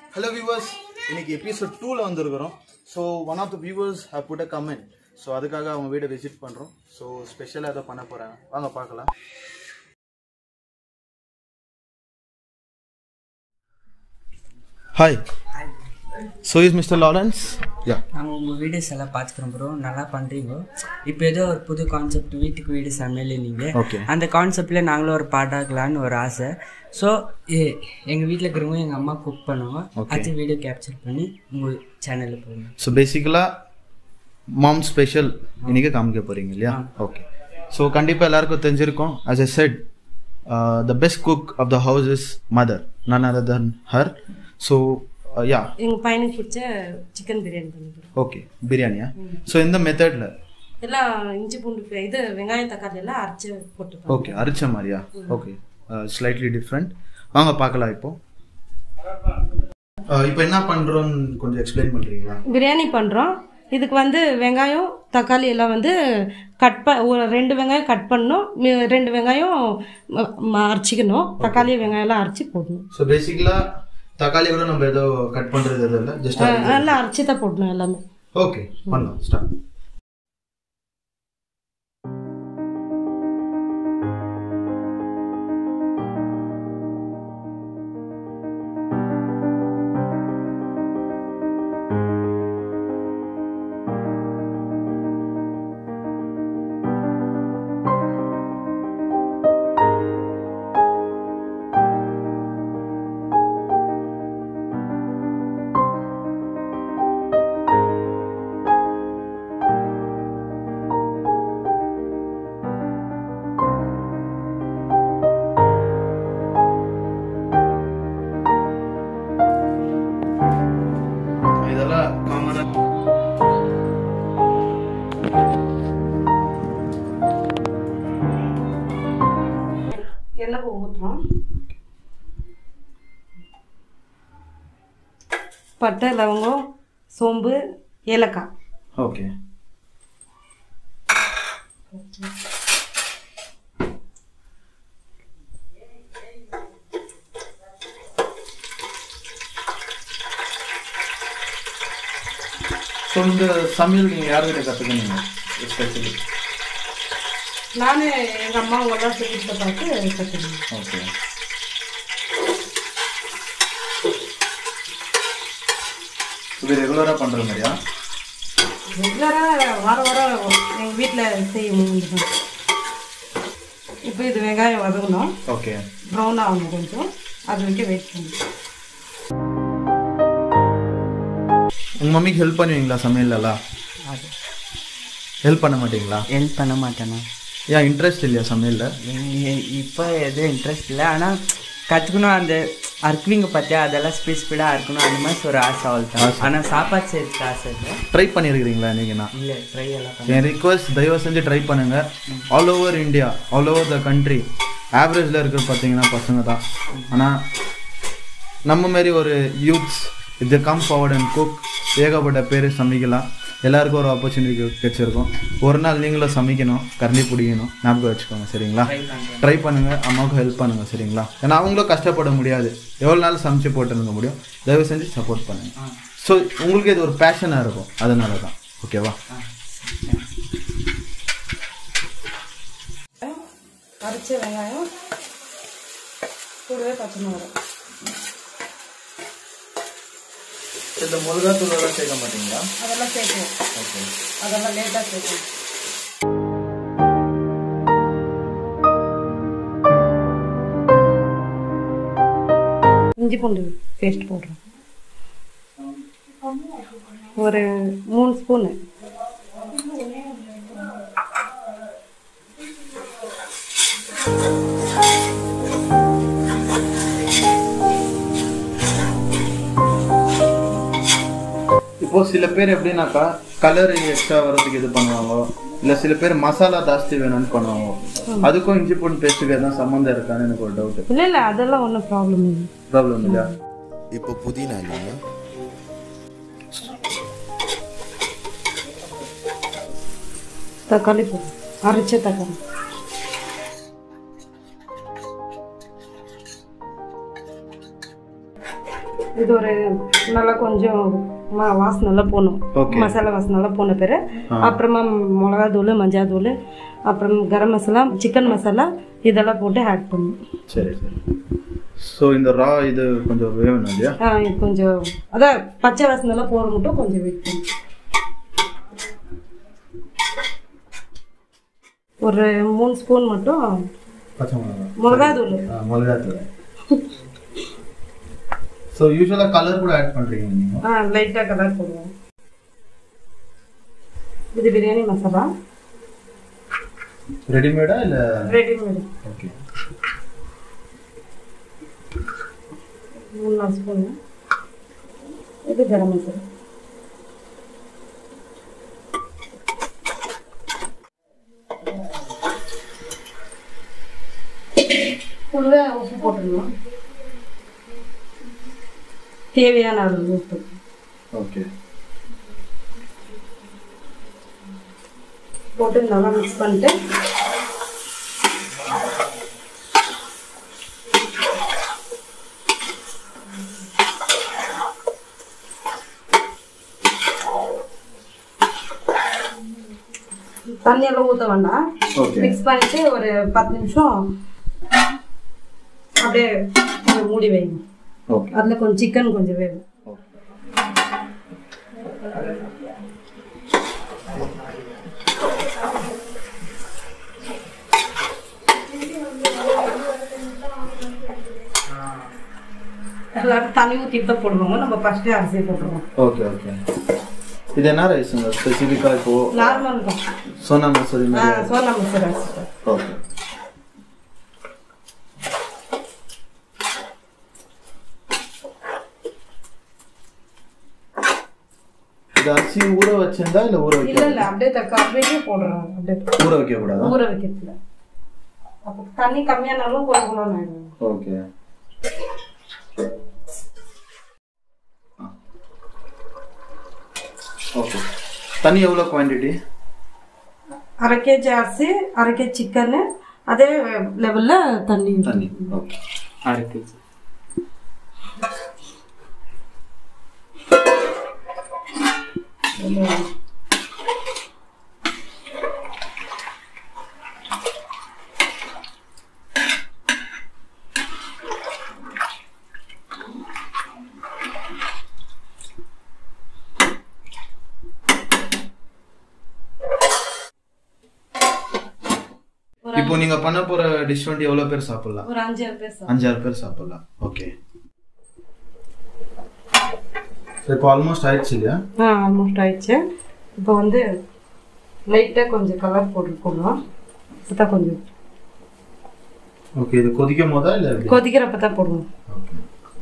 Hello viewers இன்னைக்கு episode டூவில் வந்திருக்கிறோம் so one of the viewers have put a comment so அதுக்காக அவங்க வீடை விசிட் பண்ணுறோம் ஸோ ஸ்பெஷலாக ஏதோ பண்ண போகிறாங்க வாங்க பார்க்கலாம் hi so is mister Lawrence yeah நாங்கள் உங்கள் வீடியோஸ் எல்லாம் பார்த்துக்குறோம் ப்ரோ நல்லா பண்ணுறீங்க இப்போ ஏதோ ஒரு புது கான்செப்ட் வீட்டுக்கு வீடு சமையல் நீங்கள் ஓகே அந்த கான்செப்டில் நாங்களும் ஒரு பாட்டாக்கலான்னு ஒரு ஆசை ஸோ எங்கள் வீட்டில் இருக்கிறவங்க எங்கள் அம்மா குக் பண்ணுவாங்க அது வீடியோ கேப்சர் பண்ணி உங்கள் சேனலில் போடுங்க ஸோ பேசிக்கலாக மாம் ஸ்பெஷல் இன்னைக்கு காமிக்க போகிறீங்க இல்லையா ஓகே ஸோ கண்டிப்பாக எல்லாருக்கும் தெரிஞ்சிருக்கும் as a said the best cook of the house is mother none other than her so yeah எங்கள் பையனுக்கு பிடிச்ச சிக்கன் பிரியாணி பண்ணிக்கிறோம் ஓகே பிரியாணியா ஸோ இந்த மெத்தடில் எல்லாம் இஞ்சி பூண்டு பே- இது வெங்காயம் தக்காளி எல்லாம் அரைச்சி போட்டுப்போம் ஓகே அரிச்ச மாதிரியா ஓகே ஸ்லைட்லி டிஃப்ரெண்ட் வாங்க பார்க்கலாம் இப்போ இப்போ என்ன பண்ணுறோன்னு கொஞ்சம் எக்ஸ்பிளைன் பண்ணுறீங்களா பிரியாணி பண்ணுறோம் இதுக்கு வந்து வெங்காயம் தக்காளி எல்லாம் வந்து கட் ப ஒரு ரெண்டு வெங்காயம் கட் பண்ணணும் மி- ரெண்டு வெங்காயம் ம- ம- அரைச்சிக்கணும் தக்காளி வெங்காயம் எல்லாம் அரைச்சி போடணும் ஸோ பேசிக்கலாக தக்காளி கூட நம்ம ஏதோ கட் பண்ணுறது இல்லை ஜஸ்ட் அஹ் நல்லா அரைச்சி தான் போடணும் எல்லாமே ஓகே பண்ணலாம் ஸ்டார்ட் இதெல்லாம் காமனாக எண்ணெய் ஊற்றுறோம் பட்டை லவங்கம் சோம்பு ஏலக்காய் ஓகே ஸோ இந்த சமையல் நீங்கள் யார்கிட்ட கற்றுக்கணுங்க ஸ்பெஷலி நான் எங்கள் அம்மா எல்லாம் செய்யறத பார்த்து கற்றுக்கணும் ஓகே இது ரெகுலராக பண்ணுற மாதிரியா ரெகுலராக வார வாரம் எங்கள் வீட்டில் செய்யணும் இப்போ இது வெங்காயம் வதங்கணும் ஓகே ப்ரௌன் ஆகணும் கொஞ்சம் அது வரைக்கும் வெயிட் பண்ணணும் உங்கள் மம்மிக்கு ஹெல்ப் பண்ணுவீங்களா சமையல்லாம் அது ஹெல்ப் பண்ண மாட்டீங்களா ஹெல்ப் பண்ண மாட்டேண்ணா ஏன் இன்ட்ரெஸ்ட் இல்லையா சமையலில் எ- இப்போ எதுவும் இன்ட்ரெஸ்ட் இல்லை ஆனால் கற்றுக்கணும் அந்த அறுக்குவீங்க பார்த்தியா அதெல்லாம் ஸ்பீட் ஸ்பீடாக அறுக்கணும் அந்த மாதிரி ஒரு ஆசை அவ்வளோதான் ஆனால் சாப்பாடு செய்யறதுக்கு ஆசை இல்லை ட்ரை பண்ணியிருக்கிறீங்களா நீங்கண்ணா இல்லை ட்ரை எல்லாம் பண்ண என் ரிக்வஸ்ட் தயவு செஞ்சு ட்ரை பண்ணுங்க all over India all over the country ஆவரேஜில் இருக்கிற பார்த்தீங்கன்னா பசங்க தான் ஆனால் நம்ம மாரி ஒரு யூத்ஸ் இது கம் ஃபார்வர்ட் அண்ட் குக் ஏகப்பட்ட பேர் சமைக்கலாம் எல்லாருக்கும் ஒரு ஆப்பர்ச்சுனிட்டி கிடைச்சிருக்கும் ஒரு நாள் நீங்களும் சமைக்கணும் கரண்டி பிடிக்கணும் ஞாபகம் வச்சுக்கோங்க சரிங்களா ட்ரை பண்ணுங்க அம்மாவுக்கு ஹெல்ப் பண்ணுங்க சரிங்களா ஏன்னா அவங்களும் கஷ்டப்பட முடியாது எவ்வளோ நாள் சமைச்சு போட்டுருக்க முடியும் தயவு செஞ்சு சப்போர்ட் பண்ணுங்க ஸோ உங்களுக்கு இது ஒரு பேஷனாக இருக்கும் அதனால தான் ஓகேவா அரைச்ச வெங்காயம் கூடவே பச்சை மிளகாய் இந்த மிளகாத்தூள் எல்லாம் சேர்க்க மாட்டீங்களா அதெல்லாம் சேர்க்கணும் ஓகே அதெல்லாம் லேட்டாக சேர்க்கணும் இஞ்சி பூண்டு பேஸ்ட் போடுறோம் ஒரு மூணு ஸ்பூனு இப்போ சில பேர் எப்படின்னாக்கா கலர் எக்ஸ்ட்ரா வர்றதுக்கு இது பண்ணுவாங்க இல்ல சில பேர் மசாலா ஜாஸ்தி வேணும்னு பண்ணுவாங்க அதுக்கும் இஞ்சி பூண்டு பேஸ்ட்டுக்கு எதுவும் சம்மந்தம் இருக்கான்னு எனக்கு ஒரு டவுட் இல்லை இல்லை அதெல்லாம் ஒன்றும் ப்ராப்ளம் இல்லை ப்ராப்ளம் இல்லையா இப்போ புதினா இல்லைங்க தக்காளி போடுறோம் அரைச்ச தக்காளி இது ஒரு நல்லா கொஞ்சம் ம- வாசனை நல்லா போகணும் Okay. மசாலா வாசனை நல்லா போன பிறகு அப்புறமா மிளகா தூள் மஞ்சள் தூள் அப்புறம் கரம் மசாலா சிக்கன் மசாலா இதெல்லாம் போட்டு ஆட் பண்ணணும் சரி சரி ஸோ இந்த ரா இது கொஞ்சம் வேணும் இல்லையா ஆ, இது கொஞ்சம் அதான் பச்சை வாசனை எல்லாம் போகிற மட்டும் கொஞ்சம் வெயிட் பண்ணணும் ஒரு மூணு ஸ்பூன் மட்டும் பச்சை மிளகா மிளகா தூள் மிளகாத்தூள் ஸோ யூஸ்வலாக கலர் கூட ஆட் பண்ணுறீங்க நீங்கள் ஆ லைட்டாக கலர் போடுவோம் இது பிரியாணி மசாலா ரெடிமேடா இல்லை ரெடிமேடு ஓகே மூணு நாலு ஸ்பூன் இது கரம் மசாலா ஃபுல்லாக உப்பு போட்டுடணும் தேவையான அளவு உப்பு ஓகே போட்டு நல்லா மிக்ஸ் பண்ணிட்டு தண்ணியெல்லாம் ஊற்ற வேண்டாம் ஓகே மிக்ஸ் பண்ணிட்டு ஒரு பத்து நிமிஷம் அப்படியே கொஞ்சம் மூடி வைங்க ஓகே அதில் கொஞ்சம் சிக்கன் கொஞ்சம் வேகும் எல்லாரும் தண்ணி ஊற்றிட்டு தான் போடுவாங்க நம்ம ஃபஸ்ட்டே அரிசி போட்டுருவோம் ஓகே ஓகே இது என்ன ரைஸுங்க ஸ்பெசிஃபிக்காக இப்போ நார்மல் தான் சோனா மசூரி ஆ மாதிரி சோனா மசூர் அரிசி தான். ஓகே இது அரிசி ஊற வச்சிருந்தா இல்லை ஊற வைக்க இல்ல இல்ல அப்படியே தக்க அப்படியே போடுறோம் அப்படியே ஊற வைக்க கூடாதா ஊற வைக்கிறதுல அப்போ தண்ணி கம்மியானாலும் கொஞ்சம் கூட ஆயிடும் ஓகே ஓகே தண்ணி எவ்வளோ குவான்டிட்டி அரை கேஜி அரிசி அரை கேஜி சிக்கனு அதே லெவல்ல தண்ணி தண்ணி ஓகே அரை கேஜி இப்போ நீங்க பண்ண போற டிஷ் வந்து எவ்வளவு பேர் சாப்பிடலாம் ஒரு அஞ்சாறு பேர் சாப்பிடுவோம். அஞ்சாறு பேர் சாப்பிடலாம் ஓகே இப்போ ஆல்மோஸ்ட் ஆயிடுச்சு இல்லையா ஆ ஆல்மோஸ்ட் ஆயிடுச்சு இப்போ வந்து லைட்டாக கொஞ்சம் கலர் போட்டு போடலாம் அப்பதான் கொஞ்சம் ஓகே இது கொதிக்கும் போதா இல்லை எப்படி கொதிக்கிறப்ப தான் போடுவோம் ஓகே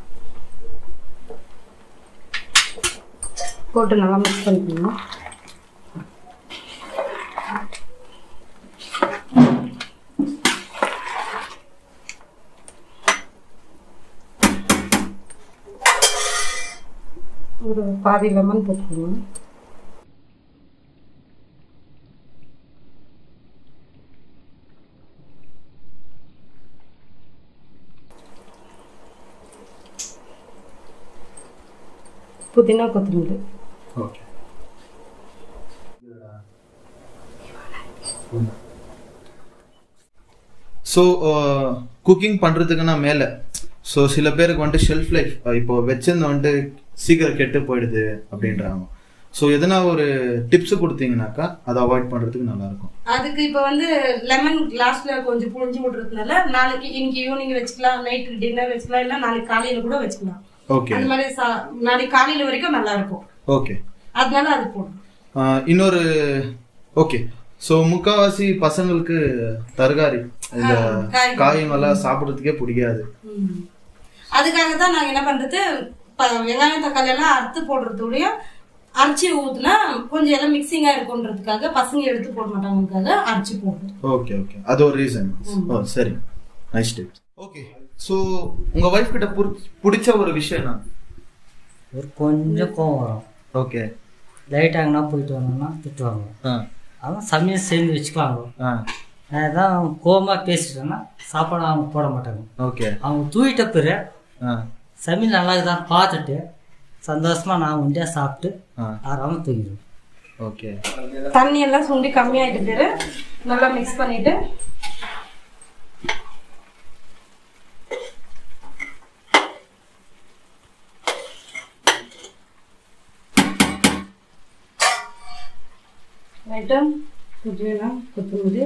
போட்டு நல்லா மிக்ஸ் பண்ணிக்கணும் ஒரு பாதி லெமன் போட்டுக்கணும் புதினா கொத்தமல்லி ஓகே ஸோ குக்கிங் பண்ணுறதுக்குன்னா மேலே ஸோ சில பேருக்கு வந்துட்டு ஷெல்ஃப் லைஃப் இப்போ வச்சிருந்த வந்துட்டு சீக்கிரம் கெட்டு போயிடுது அப்படின்றாங்க ஸோ எதனா ஒரு டிப்ஸ் கொடுத்தீங்கன்னாக்கா அதை அவாய்ட் பண்ணுறதுக்கு நல்லாயிருக்கும் அதுக்கு இப்போ வந்து லெமன் கிளாஸ்ல கொஞ்சம் புழிஞ்சு விடுறதுனால நாளைக்கு இன்னைக்கு ஈவினிங் வச்சுக்கலாம் நைட்டு டின்னர் வச்சுக்கலாம் இல்லை நாளைக்கு காலையில கூட வச்சுக்கலாம் ஓகே அந்த மாதிரி சா- நாளைக்கு காலையில வரைக்கும் நல்லா இருக்கும் ஓகே அதனால அது போடணும் ஆஹ் இன்னொரு ஓகே ஸோ முக்காவாசி பசங்களுக்கு தர்காரி இந்த காய்கறி. காயங்கள்லாம் சாப்பிட்றதுக்கே பிடிக்காது ம். அதுக்காக தான் நாங்கள் என்ன பண்றது ப- வெங்காயம் தக்காளி எல்லாம் அறுத்து போடுறதுடைய அரைச்சி ஊத்துனா கொஞ்சம் எல்லாம் மிக்சிங்கா இருக்குன்றதுக்காக பசங்க எடுத்து போட மாட்டாங்கக்காக அரைச்சி போடுறோம் ஓகே ஓகே அது ஒரு ரீசன் ஓ சரி நைஸ் டிப் ஓகே ஸோ உங்கள் ஒய்ஃப் கிட்ட புடி- பிடிச்ச ஒரு விஷயம் என்ன ஒரு கொஞ்சம் கோவம் வரும் ஓகே லைட்டாக எங்கன்னா போயிட்டு வந்தோம்னா திட்டுவாங்க ஆ அதான் சமையல் செஞ்சு வச்சுக்குவாங்க ஆ நான் எதாவது கோவமாக பேசிட்டேன்னா சாப்பாடு அவங்க போட மாட்டாங்க ஓகே அவங்க தூக்கிட்ட பிறகு ஆ சமையல் நல்லா இருக்குதான்னு பார்த்துட்டு சந்தோஷமாக நான் உண்டியாக சாப்பிட்டு ஆ ஆறாமல் தூங்கிடுவேன் ஓகே தண்ணி எல்லாம் சுண்டி கம்மியாயிட்டு பேரு நல்லா மிக்ஸ் பண்ணிட்டு லைட்டா புதினா கொத்தமல்லி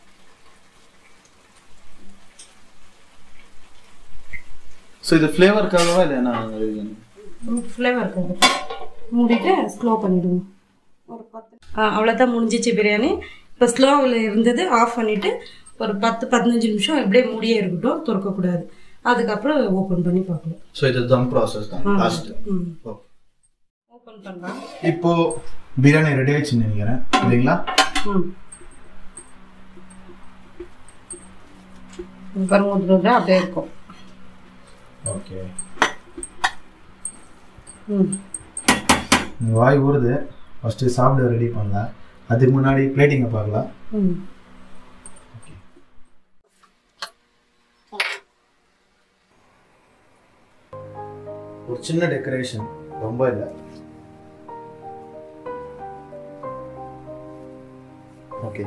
ஸோ இது ஃப்ளேவருக்காகவா இல்லை என்ன ஃப்ளேவர் இருக்குது மூடிட்டு ஸ்லோ பண்ணிடுங்க ஒரு பத்து ஆ அவ்வளோதான் முடிஞ்சிச்சு பிரியாணி இப்போ ஸ்லோவில் இருந்தது ஆஃப் பண்ணிவிட்டு ஒரு பத்து பதினஞ்சு நிமிஷம் இப்படியே மூடியே இருக்கட்டும் திறக்கக்கூடாது அதுக்கப்புறம் ஓப்பன் பண்ணி பார்க்கணும் ஸோ இது தம் ப்ராசஸ் தான் லாஸ்ட் ம் ஓகே ஓப்பன் பண்ணலாம் இப்போ பிரியாணி ரெடி ஆயிடுச்சுன்னு நினைக்கிறேன் இல்லைங்களா ம் பாருங்க ஊற்றுறது அப்படியே இருக்கும் ஓகே ம் வாய் ஊறுது ஃபஸ்ட்டு சாப்பிட ரெடி பண்ணலாம் அதுக்கு முன்னாடி பிளேட்டிங்கை பார்க்கலாம் ம் ஒரு சின்ன டெக்கரேஷன் ரொம்ப இல்லை ஓகே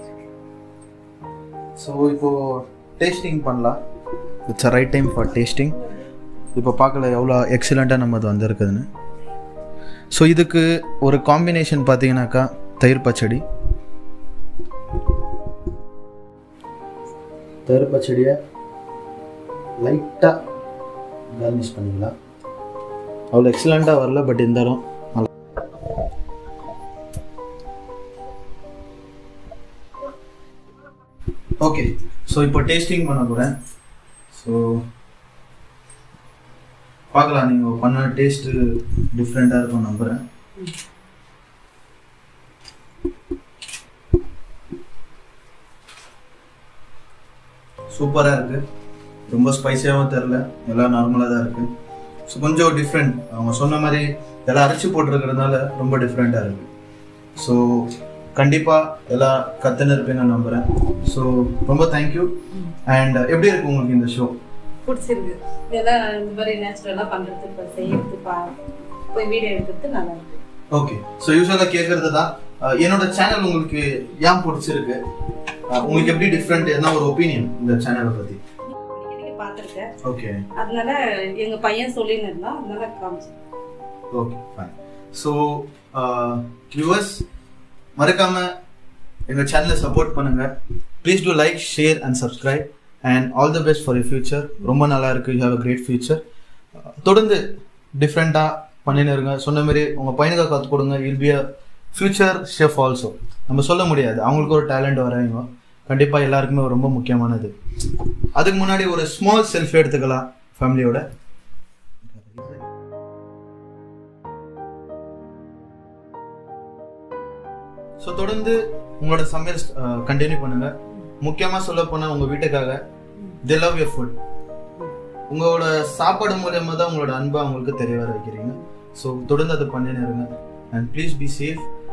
ஸோ இப்போ டேஸ்டிங் பண்ணலாம் it's a right time for tasting இப்போ பார்க்கல எவ்வளோ எக்ஸலண்ட்டாக நம்மது வந்திருக்குதுன்னு ஸோ இதுக்கு ஒரு காம்பினேஷன் பார்த்தீங்கன்னாக்கா தயிர் பச்சடி தயிர் பச்சடியை லைட்டாக கார்னிஷ் பண்ணிக்கலாம் அவ்வளோ எக்ஸலண்ட்டாக வரல பட் இருந்தாலும் நல்லா ஓகே ஸோ இப்போ டேஸ்டிங் பண்ண போகிறேன் ஸோ பார்க்கலாம் நீங்கள் பண்ண டேஸ்ட்டு டிஃப்ரெண்ட்டாக இருக்கும் நம்புகிறேன் சூப்பராக இருக்குது ரொம்ப ஸ்பைஸியாகவும் தெரில எல்லாம் நார்மலாக தான் இருக்குது ஸோ கொஞ்சம் டிஃப்ரெண்ட் அவங்க சொன்ன மாதிரி எல்லாம் அரைச்சி போட்டிருக்கிறதுனால ரொம்ப டிஃப்ரெண்ட்டாக இருக்குது ஸோ கண்டிப்பாக எல்லாம் கற்றுன்னு இருப்பீங்கன்னு நம்புகிறேன் ஸோ ரொம்ப தேங்க்யூ அண்ட் எப்படி இருக்கு உங்களுக்கு இந்த ஷோ பிடிச்சிருக்கு இதெல்லாம் இந்த மாதிரி நேச்சுரலாக பண்ணுறது இப்போ செய்யறது பா போய் வீடியோ எடுக்கிறது நல்லா இருக்கு ஓகே ஸோ யூஸ்வலாக கேட்குறது தான் அஹ், என்னோட சேனல் உங்களுக்கு ஏன் பிடிச்சிருக்கு அஹ், உங்களுக்கு எப்படி டிஃப்ரெண்ட் என்ன ஒரு ஒப்பீனியன் இந்த சேனலை பற்றி அடிக்கடி பார்த்துருக்கேன் ஓகே அதனால எங்க பையன் சொல்லின்னு இருந்தான் அதனால காமிச்சேன் ஓகே ஃபைன் ஸோ வியூவர்ஸ் மறக்காம எங்க சேனலை சப்போர்ட் பண்ணுங்க please do like share and subscribe and all the best for you future ரொம்ப நல்லா இருக்கு you have a great future தொடர்ந்து டிஃப்ரெண்ட்டாக பண்ணின்னு இருங்க சொன்ன மாதிரி உங்கள் பையனுக்கு கற்றுக் கொடுங்க will be a future chef also நம்ம சொல்ல முடியாது அவங்களுக்கு ஒரு டேலண்ட் வரைங்க கண்டிப்பாக எல்லாருக்குமே ரொம்ப முக்கியமானது அதுக்கு முன்னாடி ஒரு ஸ்மால் செல்ஃபி எடுத்துக்கலாம் ஃபேமிலியோட ஸோ தொடர்ந்து உங்களோட சமையல் கண்டினியூ பண்ணுங்க முக்கியமாக சொல்ல போனால் உங்கள் வீட்டுக்காக தி லவ் யர் ஃபுட் உங்களோட சாப்பாடு மூலியமாக தான் உங்களோட அன்பை அவங்களுக்கு தெரிய வர வைக்கிறீங்க ஸோ தொடர்ந்து அதை பண்ணின்னு இருங்க அண்ட் ப்ளீஸ் பி சேஃப்